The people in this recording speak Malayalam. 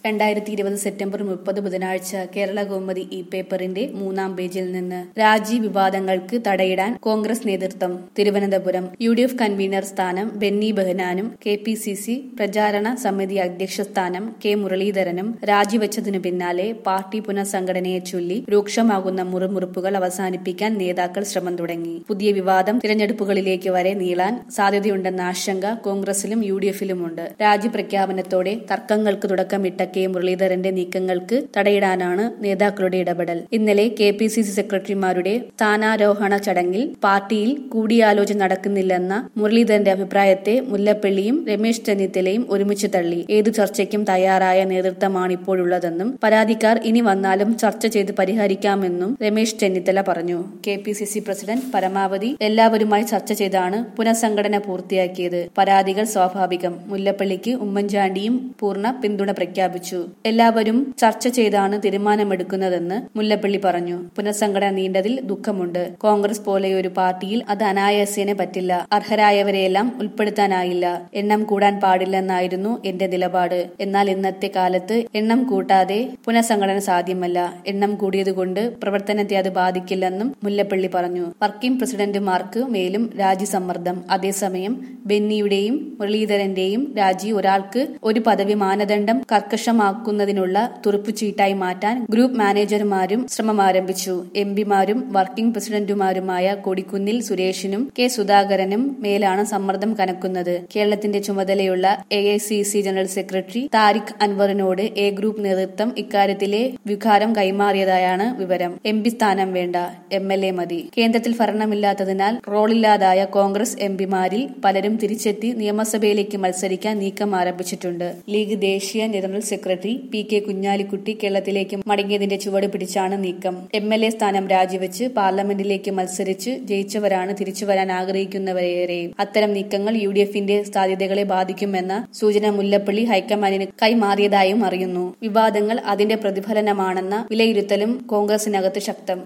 രണ്ടായിരത്തി ഇരുപത് സെപ്റ്റംബർ മുപ്പത് ബുധനാഴ്ച കേരള കൗമുദി ഇ പേപ്പറിന്റെ മൂന്നാം പേജിൽ നിന്ന് രാജി വിവാദങ്ങൾക്ക് തടയിടാൻ കോൺഗ്രസ് നേതൃത്വം Thiruvananthapuram U D F convener സ്ഥാനം ബെന്നി ബെഹനാനും കെ പി സി സി പ്രചാരണ സമിതി അധ്യക്ഷ സ്ഥാനം കെ മുരളീധരനും രാജിവെച്ചതിനു പിന്നാലെ പാർട്ടി പുനഃസംഘടനയെ ചൊല്ലി രൂക്ഷമാകുന്ന മുറിമുറുപ്പുകൾ അവസാനിപ്പിക്കാൻ നേതാക്കൾ ശ്രമം തുടങ്ങി പുതിയ വിവാദം തിരഞ്ഞെടുപ്പുകളിലേക്ക് വരെ നീളാൻ സാധ്യതയുണ്ടെന്ന ആശങ്ക കോൺഗ്രസിലും യു ഡി എഫിലുമുണ്ട് രാജി പ്രഖ്യാപനത്തോടെ തർക്കങ്ങൾക്ക് തുടക്കമിട്ട കെ മുരളീധരന്റെ നീക്കങ്ങൾക്ക് തടയിടാനാണ് നേതാക്കളുടെ ഇടപെടൽ ഇന്നലെ കെ പി സി സി സെക്രട്ടറിമാരുടെ സ്ഥാനാരോഹണ ചടങ്ങിൽ പാർട്ടിയിൽ കൂടിയാലോചന നടക്കുന്നില്ലെന്ന മുരളീധരന്റെ അഭിപ്രായത്തെ മുല്ലപ്പള്ളിയും രമേശ് ചെന്നിത്തലയും ഒരുമിച്ച് തള്ളി ഏതു ചർച്ചയ്ക്കും തയ്യാറായ നേതൃത്വമാണ് ഇപ്പോഴുള്ളതെന്നും പരാതിക്കാർ ഇനി വന്നാലും ചർച്ച ചെയ്ത് പരിഹരിക്കാമെന്നും രമേശ് ചെന്നിത്തല പറഞ്ഞു K P C C president പരമാവധി എല്ലാവരുമായി ചർച്ച ചെയ്താണ് പുനഃസംഘടന പൂർത്തിയാക്കിയത് പരാതികൾ സ്വാഭാവികം മുല്ലപ്പള്ളിക്ക് ഉമ്മൻചാണ്ടിയും പൂർണ്ണ പിന്തുണ പ്രഖ്യാപിച്ചു എല്ലാവരും ചർച്ച ചെയ്താണ് തീരുമാനമെടുക്കുന്നതെന്ന് മുല്ലപ്പള്ളി പറഞ്ഞു പുനഃസംഘടന നീണ്ടതിൽ ദുഃഖമുണ്ട് കോൺഗ്രസ് പോലെയൊരു പാർട്ടിയിൽ അത് അനായാസേന പറ്റില്ല അർഹരായവരെയെല്ലാം ഉൾപ്പെടുത്താനായില്ല എണ്ണം കൂടാൻ പാടില്ലെന്നായിരുന്നു എന്റെ നിലപാട് എന്നാൽ ഇന്നത്തെ കാലത്ത് എണ്ണം കൂട്ടാതെ പുനഃസംഘടന സാധ്യമല്ല എണ്ണം കൂടിയതുകൊണ്ട് പ്രവർത്തനത്തെ അത് ബാധിക്കില്ലെന്നും മുല്ലപ്പള്ളി പറഞ്ഞു വർക്കിംഗ് പ്രസിഡന്റുമാർക്ക് മേലും രാജി സമ്മർദ്ദം അതേസമയം ബെന്നിയുടെയും മുരളീധരന്റെയും രാജി ഒരാൾക്ക് ഒരു പദവി മാനദണ്ഡം കർക്കശമാക്കുന്നതിനുള്ള തുറുപ്പുചീട്ടായി മാറ്റാൻ ഗ്രൂപ്പ് മാനേജർമാരും ശ്രമം ആരംഭിച്ചു എംപിമാരും വർക്കിംഗ് പ്രസിഡന്റുമാരുമായ കൊടിക്കുന്നിൽ സുരേഷിനും കെ സുധാകരനും മേലാണ് സമ്മർദ്ദം കനക്കുന്നത് കേരളത്തിന്റെ ചുമതലയുള്ള എ ജനറൽ സെക്രട്ടറി താരിഖ് അൻവറിനോട് എ ഗ്രൂപ്പ് നേതൃത്വം ഇക്കാര്യത്തിലെ വികാരം കൈമാറിയതായാണ് വിവരം എം പി സ്ഥാനം വേണ്ട എം എൽ എ മതി കേന്ദ്രത്തിൽ ഭരണമില്ലാത്തതിനാൽ റോളില്ലാതായ കോൺഗ്രസ് എംപിമാരിൽ പലരും തിരിച്ചെത്തി നിയമസഭയിലേക്ക് മത്സരിക്കാൻ നീക്കം ആരംഭിച്ചിട്ടുണ്ട് ലീഗ് ദേശീയ general secretary P K Kunhalikutty കേരളത്തിലേക്ക് മടങ്ങിയതിന്റെ ചുവട് പിടിച്ചാണ് നീക്കം എം എൽ എ സ്ഥാനം രാജിവെച്ച് പാർലമെന്റിലേക്ക് മത്സരിച്ച് ജയിച്ചവരാണ് തിരിച്ചുവരാൻ ആഗ്രഹിക്കുന്നവരെയും അത്തരം നീക്കങ്ങൾ യു ഡി എഫിന്റെ സാധ്യതകളെ ബാധിക്കുമെന്ന സൂചന മുല്ലപ്പള്ളി ഹൈക്കമാൻഡിന് കൈമാറിയതായും അറിയുന്നു വിവാദങ്ങൾ അതിന്റെ പ്രതിഫലനമാണെന്ന വിലയിരുത്തലും കോൺഗ്രസിനകത്ത് ശക്തം